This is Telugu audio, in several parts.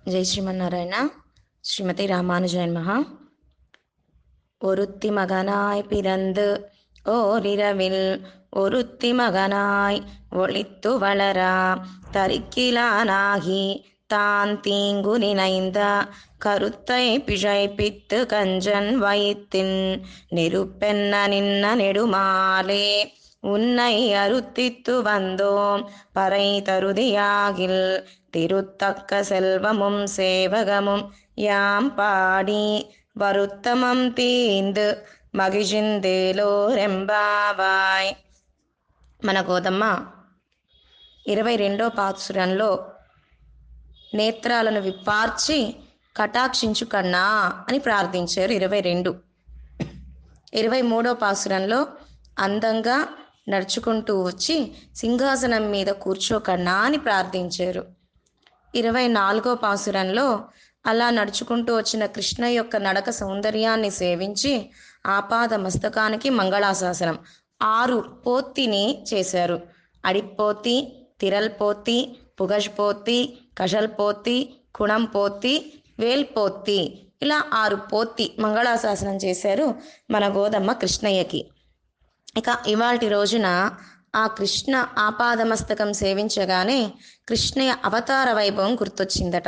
ஜெய் ஸ்ரீமன்னாராயண ஸ்ரீமதி ராமானுஜன் மகா ஒருத்தி மகனாய் பிறந்து ஓரிரவில் ஒருத்தி மகனாய் ஒளித்து வளரா தரிக்கிலானாகி தான் தீங்கு நினைந்த கருத்தை பிழைப்பித்து கஞ்சன் வயித்தின் நெருப்பென்ன நின்ன நெடுமாலே உன்னை அருத்தித்து வந்தோம் பறை தருதியாகில் திருத்தக்க செல்வமும் சேவகமும் யாம் பாடி வருத்தமம் தீந்து మగిజిందేలోరెంబావాయ్ మన గోదమ్మ ఇరవై రెండో పాత్సురంలో నేత్రాలను విప్పార్చి కటాక్షించు కన్నా అని ప్రార్థించారు ఇరవై రెండు ఇరవై మూడో పాసురంలో అందంగా నడుచుకుంటూ వచ్చి సింహాసనం మీద కూర్చోకన్నా అని ప్రార్థించారు ఇరవై నాలుగో పాసురంలో అలా నడుచుకుంటూ వచ్చిన కృష్ణ యొక్క నడక సౌందర్యాన్ని సేవించి ఆపాద మస్తకానికి మంగళాశాసనం ఆరు పోత్తిని చేశారు అడిపోతి తిరల్పోతి పుగష్పోతి కషల్పోతి కుణంపోతి వేల్పోతి ఇలా ఆరు పోతి మంగళాశాసనం చేశారు మన గోదమ్మ కృష్ణయ్యకి ఇక ఇవాటి రోజున ఆ కృష్ణ ఆపాదమస్తకం సేవించగానే కృష్ణయ్య అవతార వైభవం గుర్తొచ్చిందట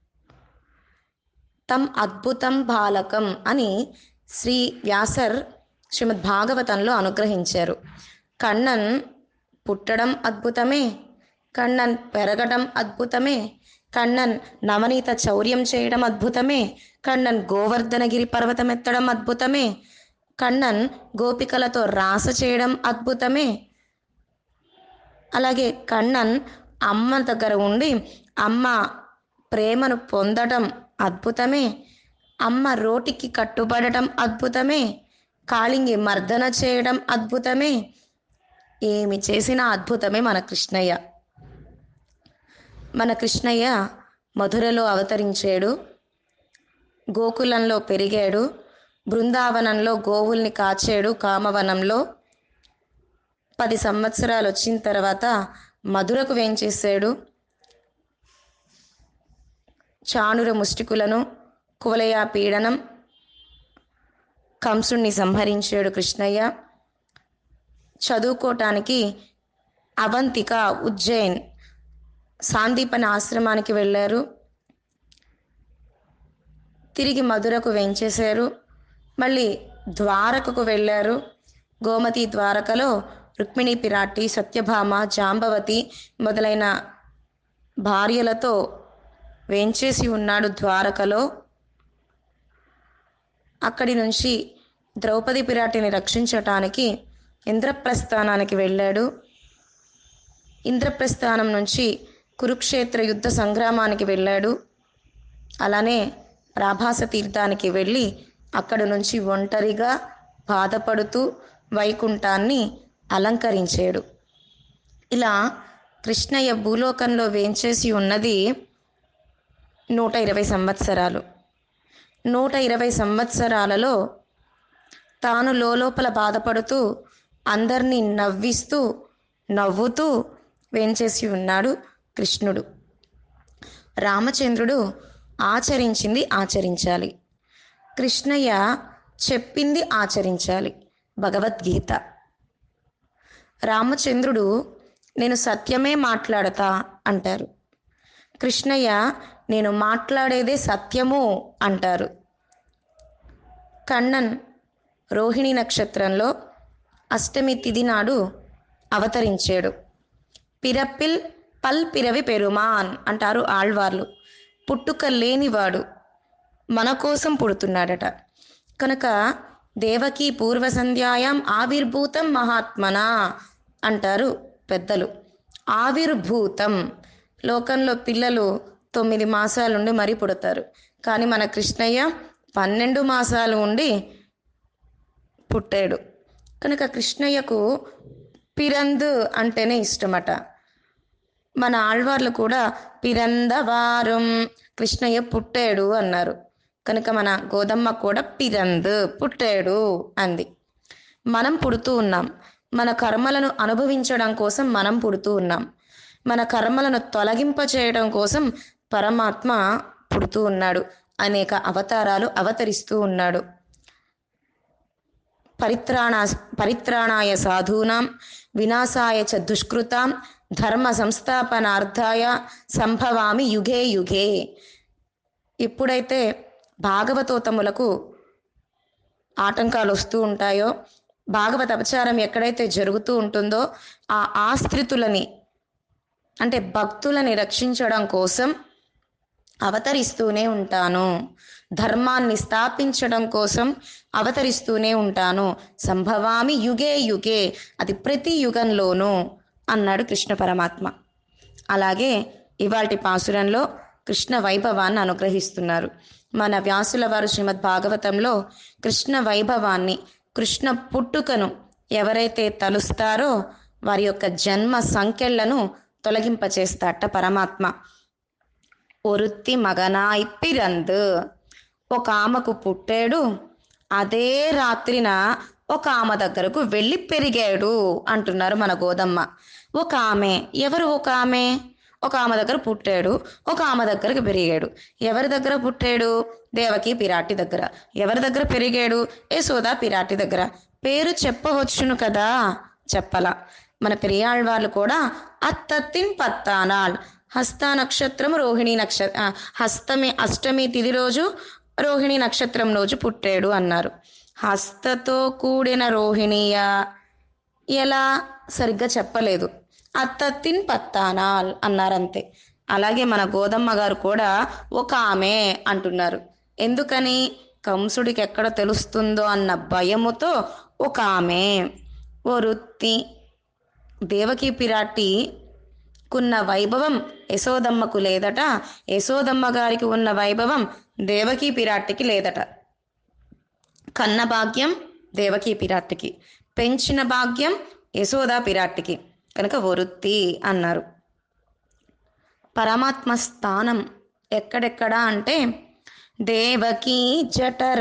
తం అద్భుతం బాలకం అని శ్రీ వ్యాసర్ శ్రీమద్ భాగవతంలో అనుగ్రహించారు కണ്ണన్ పుట్టడం అద్భుతమే కണ്ണన్ పెరగడం అద్భుతమే కണ്ണన్ నవనీత చౌర్యం చేయడం అద్భుతమే కണ്ണన్ గోవర్ధనగిరి పర్వతం ఎత్తడం అద్భుతమే కണ്ണన్ గోపికలతో రాస చేయడం అద్భుతమే అలాగే కണ്ണన్ అమ్మ దగ్గర ఉండి అమ్మ ప్రేమను పొందడం అద్భుతమే అమ్మ రోటికి కట్టుబడటం అద్భుతమే కాళింగి మర్దన చేయడం అద్భుతమే ఏమి చేసిన అద్భుతమే మన కృష్ణయ్య మన కృష్ణయ్య మధురలో అవతరించాడు గోకులంలో పెరిగాడు బృందావనంలో గోవుల్ని కాచాడు కామవనంలో పది సంవత్సరాలు వచ్చిన తర్వాత మధురకు వేంచేశాడు చాణుర ముష్టికులను కువలయ పీడనం కంసుణ్ణి సంహరించాడు కృష్ణయ్య చదువుకోవటానికి అవంతిక ఉజ్జయిన్ సాందీపన ఆశ్రమానికి వెళ్ళారు తిరిగి మధురకు వెంచేశారు మళ్ళీ ద్వారకకు వెళ్ళారు గోమతి ద్వారకలో రుక్మిణి పిరాటి సత్యభామ జాంబవతి మొదలైన భార్యలతో వేంచేసి ఉన్నాడు ద్వారకలో అక్కడి నుంచి ద్రౌపది పిరాటిని రక్షించటానికి ఇంద్రప్రస్థానానికి వెళ్ళాడు ఇంద్రప్రస్థానం నుంచి కురుక్షేత్ర యుద్ధ సంగ్రామానికి వెళ్ళాడు అలానే ప్రాభాస తీర్థానికి వెళ్ళి అక్కడి నుంచి ఒంటరిగా బాధపడుతూ వైకుంఠాన్ని అలంకరించాడు ఇలా కృష్ణయ్య భూలోకంలో వేంచేసి ఉన్నది నూట ఇరవై సంవత్సరాలు నూట ఇరవై సంవత్సరాలలో తాను లోపల బాధపడుతూ అందరినీ నవ్విస్తూ నవ్వుతూ వేంచేసి ఉన్నాడు కృష్ణుడు రామచంద్రుడు ఆచరించింది ఆచరించాలి కృష్ణయ్య చెప్పింది ఆచరించాలి భగవద్గీత రామచంద్రుడు నేను సత్యమే మాట్లాడతా అంటారు కృష్ణయ్య నేను మాట్లాడేదే సత్యము అంటారు కണ്ണన్ రోహిణి నక్షత్రంలో అష్టమి తిథి నాడు అవతరించాడు పిరప్పిల్ పల్ పిరవి పెరుమాన్ అంటారు ఆళ్వార్లు పుట్టుక లేనివాడు మన కోసం పుడుతున్నాడట కనుక దేవకి పూర్వ సంధ్యాయం ఆవిర్భూతం మహాత్మన అంటారు పెద్దలు ఆవిర్భూతం లోకంలో పిల్లలు తొమ్మిది మాసాలుండి మరీ పుడతారు కానీ మన కృష్ణయ్య పన్నెండు మాసాలు ఉండి పుట్టాడు కనుక కృష్ణయ్యకు పిరందు అంటేనే ఇష్టమట మన ఆళ్వార్లు కూడా పిరందవారం కృష్ణయ్య పుట్టాడు అన్నారు కనుక మన గోదమ్మ కూడా పిరందు పుట్టాడు అంది మనం పుడుతూ ఉన్నాం మన కర్మలను అనుభవించడం కోసం మనం పుడుతూ ఉన్నాం మన కర్మలను తొలగింప చేయడం కోసం పరమాత్మ పుడుతూ ఉన్నాడు అనేక అవతారాలు అవతరిస్తూ ఉన్నాడు పరిత్రాణ పరిత్రాణాయ సాధూనాం వినాశాయ చ దుష్కృతాం ధర్మ సంస్థాపనార్థాయ సంభవామి యుగే యుగే ఎప్పుడైతే భాగవతోతములకు ఆటంకాలు వస్తూ ఉంటాయో భాగవత అపచారం ఎక్కడైతే జరుగుతూ ఉంటుందో ఆ ఆశ్రితులని అంటే భక్తులని రక్షించడం కోసం అవతరిస్తూనే ఉంటాను ధర్మాన్ని స్థాపించడం కోసం అవతరిస్తూనే ఉంటాను సంభవామి యుగే యుగే అది ప్రతి యుగంలోనూ అన్నాడు కృష్ణ పరమాత్మ అలాగే ఇవాల్టి పాసురంలో కృష్ణ వైభవాన్ని అనుగ్రహిస్తున్నారు మన వ్యాసుల వారు శ్రీమద్ భాగవతంలో కృష్ణ వైభవాన్ని కృష్ణ పుట్టుకను ఎవరైతే తలుస్తారో వారి యొక్క జన్మ సంఖ్యలను తొలగింపచేస్తాట పరమాత్మ ఒరుత్తి మగనాయ్ పిరందు ఒక ఆమెకు పుట్టాడు అదే రాత్రిన ఒక ఆమె దగ్గరకు వెళ్ళి పెరిగాడు అంటున్నారు మన గోదమ్మ ఒక ఆమె ఎవరు ఒక ఆమె ఒక ఆమె దగ్గర పుట్టాడు ఒక ఆమె దగ్గరకు పెరిగాడు ఎవరి దగ్గర పుట్టాడు దేవకి పిరాటి దగ్గర ఎవరి దగ్గర పెరిగాడు యశోద పిరాటి దగ్గర పేరు చెప్పవచ్చును కదా చెప్పలా మన పెరియాళ్ళ వాళ్ళు కూడా అత్తత్తిన్ పత్తానాల్ హస్త నక్షత్రం రోహిణి నక్షత్ర హస్తమి అష్టమి తిది రోజు రోహిణి నక్షత్రం రోజు పుట్టాడు అన్నారు హస్తతో కూడిన రోహిణియ ఎలా సరిగ్గా చెప్పలేదు అత్తత్తిన్ పత్తానాల్ అన్నారంతే అలాగే మన గోదమ్మ గారు కూడా ఒక ఆమె అంటున్నారు ఎందుకని కంసుడికి ఎక్కడ తెలుస్తుందో అన్న భయముతో ఒక ఆమె ఓ వృత్తి దేవకి పిరాటి కున్న వైభవం యశోదమ్మకు లేదట యశోదమ్మ గారికి ఉన్న వైభవం దేవకీ పిరాటికి లేదట కన్న భాగ్యం దేవకీ పిరాటికి పెంచిన భాగ్యం యశోదా పిరాటికి కనుక వృత్తి అన్నారు పరమాత్మ స్థానం ఎక్కడెక్కడ అంటే దేవకీ జఠర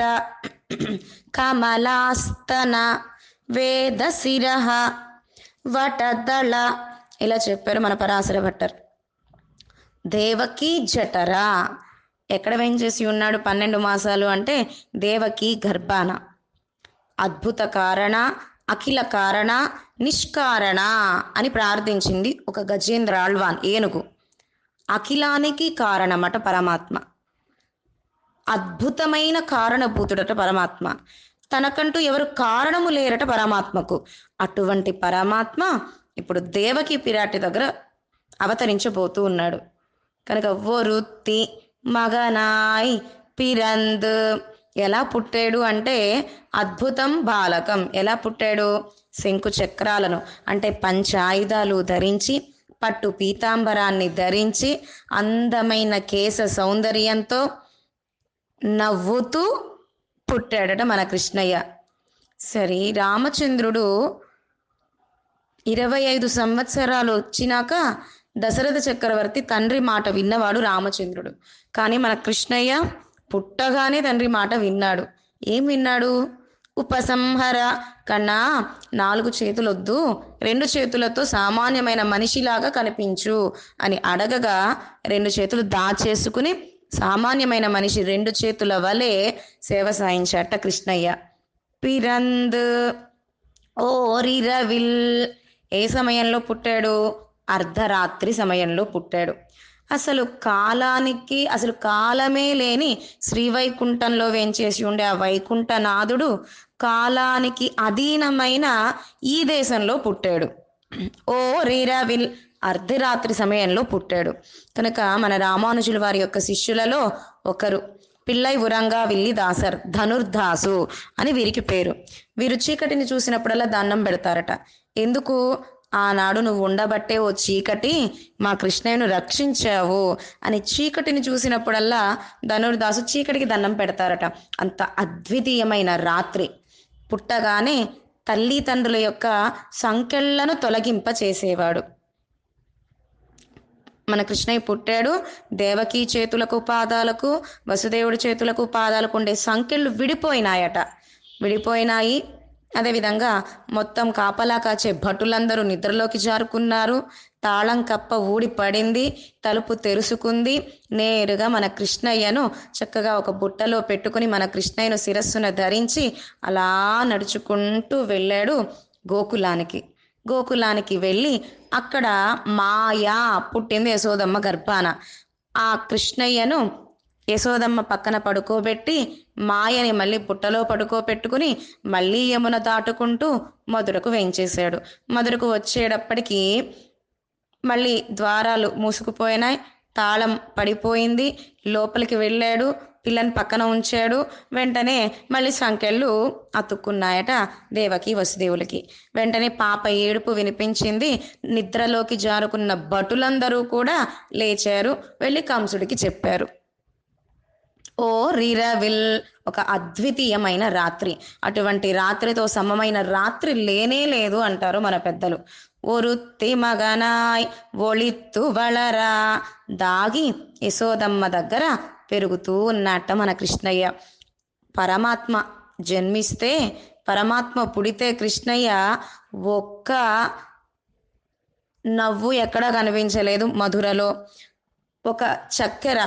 కమలాస్తన వేదశిర వటదళ ఇలా చెప్పారు మన పరాశర భట్టర్ దేవకి జఠర ఎక్కడ వేయించేసి ఉన్నాడు పన్నెండు మాసాలు అంటే దేవకి గర్భాన అద్భుత కారణ అఖిల కారణ నిష్కారణ అని ప్రార్థించింది ఒక గజేంద్ర ఆళ్వాన్ ఏనుగు అఖిలానికి కారణమట పరమాత్మ అద్భుతమైన కారణభూతుడట పరమాత్మ తనకంటూ ఎవరు కారణము లేరట పరమాత్మకు అటువంటి పరమాత్మ ఇప్పుడు దేవకి పిరాటి దగ్గర అవతరించబోతూ ఉన్నాడు కనుక వరుత్తి మగనాయ్ పిరంద్ ఎలా పుట్టాడు అంటే అద్భుతం బాలకం ఎలా పుట్టాడు శంకు చక్రాలను అంటే పంచాయుధాలు ధరించి పట్టు పీతాంబరాన్ని ధరించి అందమైన కేశ సౌందర్యంతో నవ్వుతూ పుట్టాడట మన కృష్ణయ్య సరే రామచంద్రుడు ఇరవై ఐదు సంవత్సరాలు వచ్చినాక దశరథ చక్రవర్తి తండ్రి మాట విన్నవాడు రామచంద్రుడు కానీ మన కృష్ణయ్య పుట్టగానే తండ్రి మాట విన్నాడు ఏం విన్నాడు ఉపసంహర కన్నా నాలుగు చేతులొద్దు రెండు చేతులతో సామాన్యమైన మనిషిలాగా కనిపించు అని అడగగా రెండు చేతులు దాచేసుకుని సామాన్యమైన మనిషి రెండు చేతుల వలె సేవ సాయించాట కృష్ణయ్య పిరంద్ ఓరిరవిల్ ఏ సమయంలో పుట్టాడు అర్ధరాత్రి సమయంలో పుట్టాడు అసలు కాలానికి అసలు కాలమే లేని శ్రీవైకుంఠంలో వేంచేసి ఉండే ఆ వైకుంఠనాథుడు కాలానికి అధీనమైన ఈ దేశంలో పుట్టాడు ఓ రీరావిల్ అర్ధరాత్రి సమయంలో పుట్టాడు కనుక మన రామానుజుల వారి యొక్క శిష్యులలో ఒకరు పిల్లై ఉరంగా విల్లి దాసర్ ధనుర్దాసు అని వీరికి పేరు వీరు చీకటిని చూసినప్పుడల్లా దండం పెడతారట ఎందుకు ఆనాడు నువ్వు ఉండబట్టే ఓ చీకటి మా కృష్ణయ్యను రక్షించావు అని చీకటిని చూసినప్పుడల్లా ధనుర్దాసు చీకటికి దండం పెడతారట అంత అద్వితీయమైన రాత్రి పుట్టగానే తల్లిదండ్రుల యొక్క సంకెళ్లను తొలగింప చేసేవాడు మన కృష్ణయ్య పుట్టాడు దేవకి చేతులకు పాదాలకు వసుదేవుడి చేతులకు పాదాలకు ఉండే సంఖ్యలు విడిపోయినాయట విడిపోయినాయి అదేవిధంగా మొత్తం కాపలా కాచే భటులందరూ నిద్రలోకి జారుకున్నారు తాళం కప్ప ఊడి పడింది తలుపు తెరుచుకుంది నేరుగా మన కృష్ణయ్యను చక్కగా ఒక బుట్టలో పెట్టుకుని మన కృష్ణయ్యను శిరస్సున ధరించి అలా నడుచుకుంటూ వెళ్ళాడు గోకులానికి గోకులానికి వెళ్ళి అక్కడ మాయా పుట్టింది యశోదమ్మ గర్భాన ఆ కృష్ణయ్యను యశోదమ్మ పక్కన పడుకోబెట్టి మాయని మళ్ళీ పుట్టలో పడుకోబెట్టుకుని మళ్ళీ యమున దాటుకుంటూ మధురకు వేయించేశాడు మధురకు వచ్చేటప్పటికి మళ్ళీ ద్వారాలు మూసుకుపోయినాయి తాళం పడిపోయింది లోపలికి వెళ్ళాడు పిల్లని పక్కన ఉంచాడు వెంటనే మళ్ళీ సంకెళ్ళు అతుక్కున్నాయట దేవకి వసుదేవులకి వెంటనే పాప ఏడుపు వినిపించింది నిద్రలోకి జారుకున్న భటులందరూ కూడా లేచారు వెళ్ళి కంసుడికి చెప్పారు ఓ రీరవిల్ ఒక అద్వితీయమైన రాత్రి అటువంటి రాత్రితో సమమైన రాత్రి లేనే లేదు అంటారు మన పెద్దలు ఒరుత్తి మగనాయ్ ఒళిత్తు వళరా దాగి యశోదమ్మ దగ్గర పెరుగుతూ ఉన్నట్ట మన కృష్ణయ్య పరమాత్మ జన్మిస్తే పరమాత్మ పుడితే కృష్ణయ్య ఒక్క నవ్వు ఎక్కడా కనిపించలేదు మధురలో ఒక చక్కెర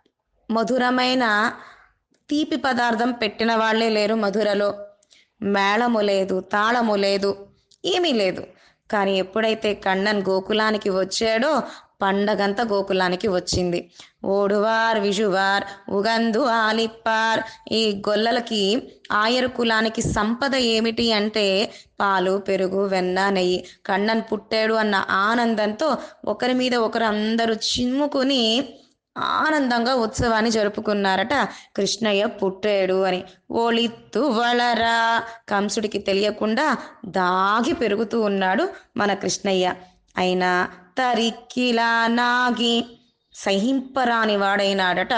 మధురమైన తీపి పదార్థం పెట్టిన వాళ్ళే లేరు మధురలో మేళము లేదు తాళము లేదు ఏమీ లేదు కానీ ఎప్పుడైతే కണ്ണన్ గోకులానికి వచ్చాడో పండగంతా గోకులానికి వచ్చింది ఓడువార్ విజువార్ ఉగందు ఆలిప్పార్ ఈ గొల్లలకి ఆయరు కులానికి సంపద ఏమిటి అంటే పాలు పెరుగు వెన్న నెయ్యి కണ്ണన్ పుట్టాడు అన్న ఆనందంతో ఒకరి మీద ఒకరు అందరూ చిమ్ముకుని ఆనందంగా ఉత్సవాన్ని జరుపుకున్నారట కృష్ణయ్య పుట్టాడు అని ఓళిత్తు వళరా కంసుడికి తెలియకుండా దాగి పెరుగుతూ ఉన్నాడు మన కృష్ణయ్య అయినా తరిక్కిలా నాగి సహింపరాని వాడైనాడట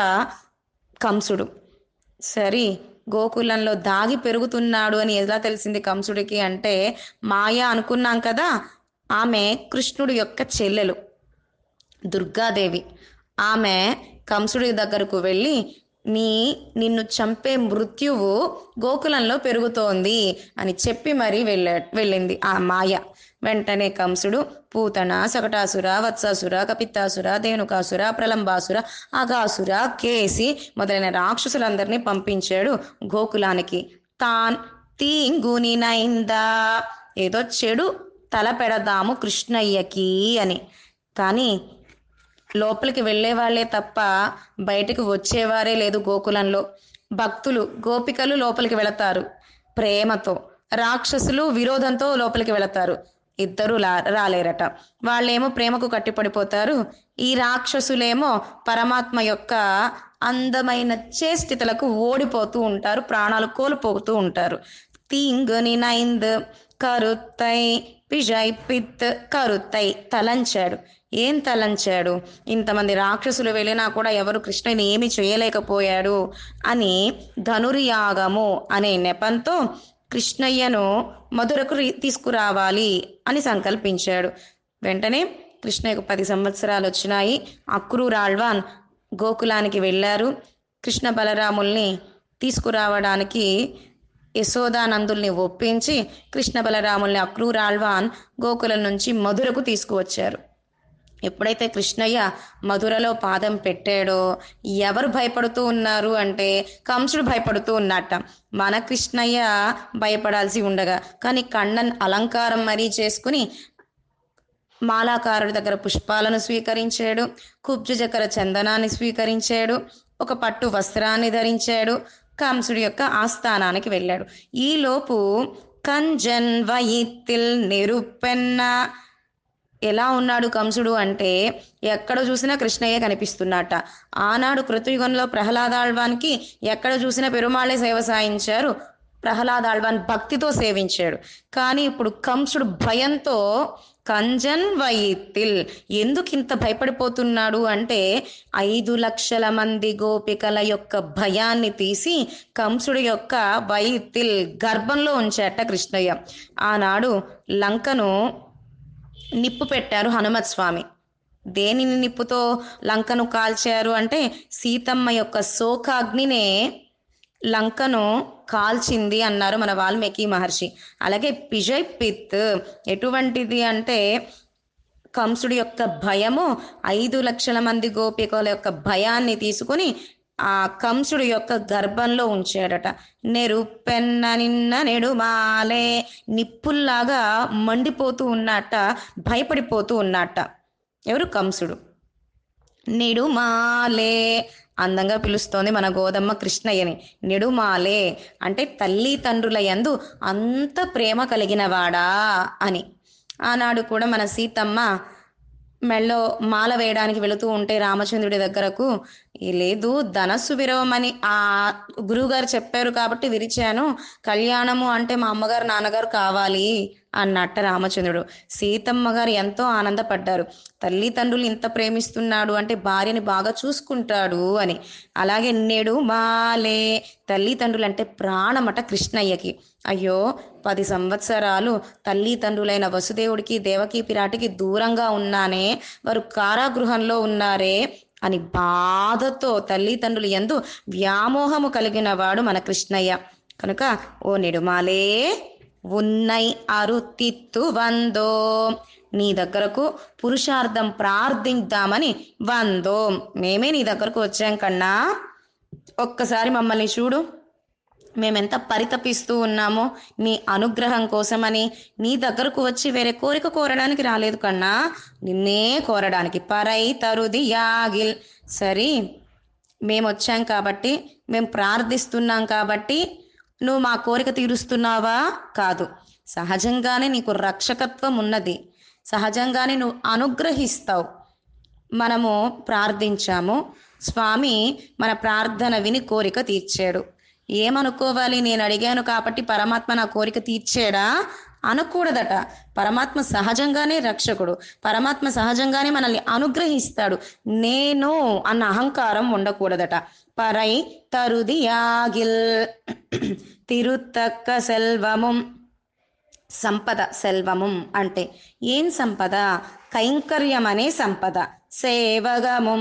కంసుడు సరి గోకులంలో దాగి పెరుగుతున్నాడు అని ఎలా తెలిసింది కంసుడికి అంటే మాయ అనుకున్నాం కదా ఆమె కృష్ణుడి యొక్క చెల్లెలు దుర్గాదేవి ఆమె కంసుడి దగ్గరకు వెళ్ళి నీ నిన్ను చంపే మృత్యువు గోకులంలో పెరుగుతోంది అని చెప్పి మరీ వెళ్ళా వెళ్ళింది ఆ మాయ వెంటనే కంసుడు పూతన సకటాసుర వత్సాసుర కపిత్తాసుర ధేనుకాసుర ప్రలంబాసుర అగాసుర కేసి మొదలైన రాక్షసులందరినీ పంపించాడు గోకులానికి తాన్ తీంగుని నైందా ఏదో చెడు తల పెడదాము కృష్ణయ్యకి అని కానీ లోపలికి వెళ్ళే వాళ్ళే తప్ప బయటకు వచ్చేవారే లేదు గోకులంలో భక్తులు గోపికలు లోపలికి వెళతారు ప్రేమతో రాక్షసులు విరోధంతో లోపలికి వెళతారు ఇద్దరు లా రాలేరట వాళ్ళేమో ప్రేమకు కట్టిపడిపోతారు ఈ రాక్షసులేమో పరమాత్మ యొక్క అందమైన చేష్టితలకు ఓడిపోతూ ఉంటారు ప్రాణాలు కోల్పోతూ ఉంటారు తీంగుని నైంద్ కరుత్తై పిజై పిత్ కరుత్తై తలంచాడు ఏం తలంచాడు ఇంతమంది రాక్షసులు వెళ్ళినా కూడా ఎవరు కృష్ణుని ఏమి చేయలేకపోయాడు అని ధనుర్యాగము అనే నెపంతో కృష్ణయ్యను మధురకు రి- తీసుకురావాలి అని సంకల్పించాడు వెంటనే కృష్ణయ్యకు పది సంవత్సరాలు వచ్చినాయి అక్రూరాళ్వాన్ గోకులానికి వెళ్ళారు కృష్ణ బలరాముల్ని తీసుకురావడానికి యశోదానందుల్ని ఒప్పించి కృష్ణ బలరాముల్ని అక్రూరాళ్వాన్ గోకులం నుంచి మధురకు తీసుకువచ్చారు ఎప్పుడైతే కృష్ణయ్య మధురలో పాదం పెట్టాడో ఎవరు భయపడుతూ ఉన్నారు అంటే కంసుడు భయపడుతూ ఉన్నట్ట మన కృష్ణయ్య భయపడాల్సి ఉండగా కానీ కണ്ണన్ అలంకారం మరీ చేసుకుని మాలాకారుడి దగ్గర పుష్పాలను స్వీకరించాడు కుబ్జచకర చందనాన్ని స్వీకరించాడు ఒక పట్టు వస్త్రాన్ని ధరించాడు కంసుడి యొక్క ఆస్థానానికి వెళ్ళాడు ఈలోపు కంజన్ వయిత్తిల్ నిరుపెన్న ఎలా ఉన్నాడు కంసుడు అంటే ఎక్కడ చూసినా కృష్ణయ్య కనిపిస్తున్నట్ట ఆనాడు కృతయుగంలో ప్రహ్లాదాళ్వానికి ఎక్కడ చూసినా పెరుమాళే సేవ సాయించారు ప్రహ్లాదాళ్వాన్ భక్తితో సేవించాడు కానీ ఇప్పుడు కంసుడు భయంతో కంజన్ వైతిల్ ఎందుకు ఇంత భయపడిపోతున్నాడు అంటే ఐదు లక్షల మంది గోపికల యొక్క భయాన్ని తీసి కంసుడి యొక్క వైతిల్ గర్భంలో ఉంచాట కృష్ణయ్య ఆనాడు లంకను నిప్పు పెట్టారు హనుమత్ స్వామి దేనిని నిప్పుతో లంకను కాల్చారు అంటే సీతమ్మ యొక్క శోకాగ్నినే లంకను కాల్చింది అన్నారు మన వాల్మీకి మహర్షి అలాగే పిజయ్ పిత్ ఎటువంటిది అంటే కంసుడి యొక్క భయము ఐదు లక్షల మంది గోపికల యొక్క భయాన్ని తీసుకుని ఆ కంసుడి యొక్క గర్భంలో ఉంచాడట నెరుపెన్న నిన్న నెడుమాలే నిప్పుల్లాగా మండిపోతూ ఉన్నట్ట భయపడిపోతూ ఉన్నట్ట ఎవరు కంసుడు నిడుమాలే అందంగా పిలుస్తోంది మన గోదమ్మ కృష్ణయ్యని నిడుమాలే అంటే తల్లి తండ్రుల యందు అంత ప్రేమ కలిగినవాడా అని ఆనాడు కూడా మన సీతమ్మ మెళ్ళో మాల వేయడానికి వెళుతూ ఉంటే రామచంద్రుడి దగ్గరకు "ఈ లేదు ధనస్సు విరవమని ఆ గురువుగారు చెప్పారు కాబట్టి విరిచాను కళ్యాణము అంటే మా అమ్మగారు నాన్నగారు కావాలి అన్నట్ట రామచంద్రుడు సీతమ్మ గారు ఎంతో ఆనందపడ్డారు తల్లిదండ్రులు ఇంత ప్రేమిస్తున్నాడు అంటే భార్యని బాగా చూసుకుంటాడు అని అలాగే నేడు మాలే తల్లిదండ్రులు అంటే ప్రాణమట కృష్ణయ్యకి అయ్యో పది సంవత్సరాలు తల్లిదండ్రులైన వసుదేవుడికి దేవకి పిరాటికి దూరంగా ఉన్నానే వారు కారాగృహంలో ఉన్నారే అని బాధతో తల్లిదండ్రులు ఎందు వ్యామోహము కలిగిన వాడు మన కృష్ణయ్య కనుక ఓ నెడుమాలే ఉన్నై అరుతిత్తు వందో నీ దగ్గరకు పురుషార్థం ప్రార్థిద్దామని వందో మేమే నీ దగ్గరకు వచ్చాం కన్నా ఒక్కసారి మమ్మల్ని చూడు మేమెంత పరితపిస్తూ ఉన్నామో నీ అనుగ్రహం కోసమని నీ దగ్గరకు వచ్చి వేరే కోరిక కోరడానికి రాలేదు కన్నా నిన్నే కోరడానికి పరై తరుది యాగిల్ సరి మేము వచ్చాం కాబట్టి మేము ప్రార్థిస్తున్నాం కాబట్టి నువ్వు మా కోరిక తీరుస్తున్నావా కాదు సహజంగానే నీకు రక్షకత్వం ఉన్నది సహజంగానే నువ్వు అనుగ్రహిస్తావు మనము ప్రార్థించాము స్వామి మన ప్రార్థన విని కోరిక తీర్చాడు ఏమనుకోవాలి నేను అడిగాను కాబట్టి పరమాత్మ నా కోరిక తీర్చాడా అనకూడదట పరమాత్మ సహజంగానే రక్షకుడు పరమాత్మ సహజంగానే మనల్ని అనుగ్రహిస్తాడు నేను అన్న అహంకారం ఉండకూడదట పరై తరుది యాగిల్ తిరుత్తక్క సెల్వము సంపద సెల్వము అంటే ఏం సంపద కైంకర్యం అనే సంపద సేవగము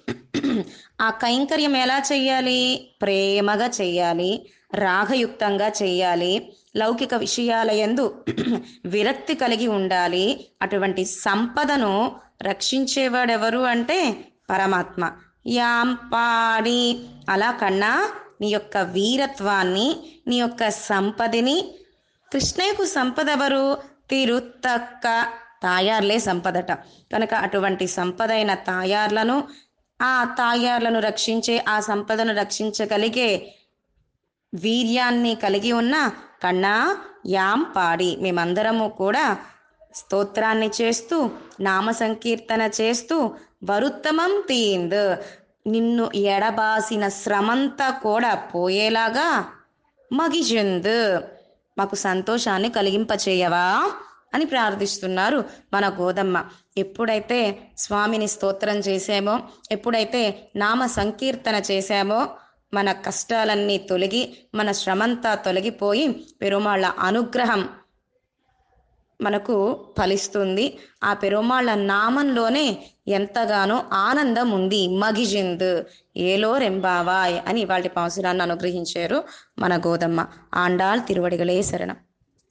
ఆ కైంకర్యం ఎలా చెయ్యాలి ప్రేమగా చెయ్యాలి రాగయుక్తంగా చెయ్యాలి లౌకిక విషయాల యందు విరక్తి కలిగి ఉండాలి అటువంటి సంపదను రక్షించేవాడెవరు అంటే పరమాత్మ యాం పాడి అలా కన్నా నీ యొక్క వీరత్వాన్ని నీ యొక్క సంపదని కృష్ణయ్యకు సంపద ఎవరు తిరుత్తక్క తాయార్లే సంపదట కనుక అటువంటి సంపద అయిన తాయార్లను ఆ తాయార్లను రక్షించే ఆ సంపదను రక్షించగలిగే వీర్యాన్ని కలిగి ఉన్న కన్నా యాం పాడి మేమందరము కూడా స్తోత్రాన్ని చేస్తూ నామ సంకీర్తన చేస్తూ వరుత్తమం తీంద్ నిన్ను ఎడబాసిన శ్రమంతా కూడా పోయేలాగా మగిజుంద్ మాకు సంతోషాన్ని కలిగింపచేయవా అని ప్రార్థిస్తున్నారు మన గోదమ్మ ఎప్పుడైతే స్వామిని స్తోత్రం చేసామో ఎప్పుడైతే నామ సంకీర్తన చేశామో మన కష్టాలన్నీ తొలగి మన శ్రమంతా తొలగిపోయి పెరుమాళ్ళ అనుగ్రహం మనకు ఫలిస్తుంది ఆ పెరుమాళ్ళ నామంలోనే ఎంతగానో ఆనందం ఉంది మగిజింద్ ఏలో రెంబావాయ్ అని ఇవాళ పాసురాన్ని అనుగ్రహించారు మన గోదమ్మ ఆండాల్ తిరువడిగలే శరణం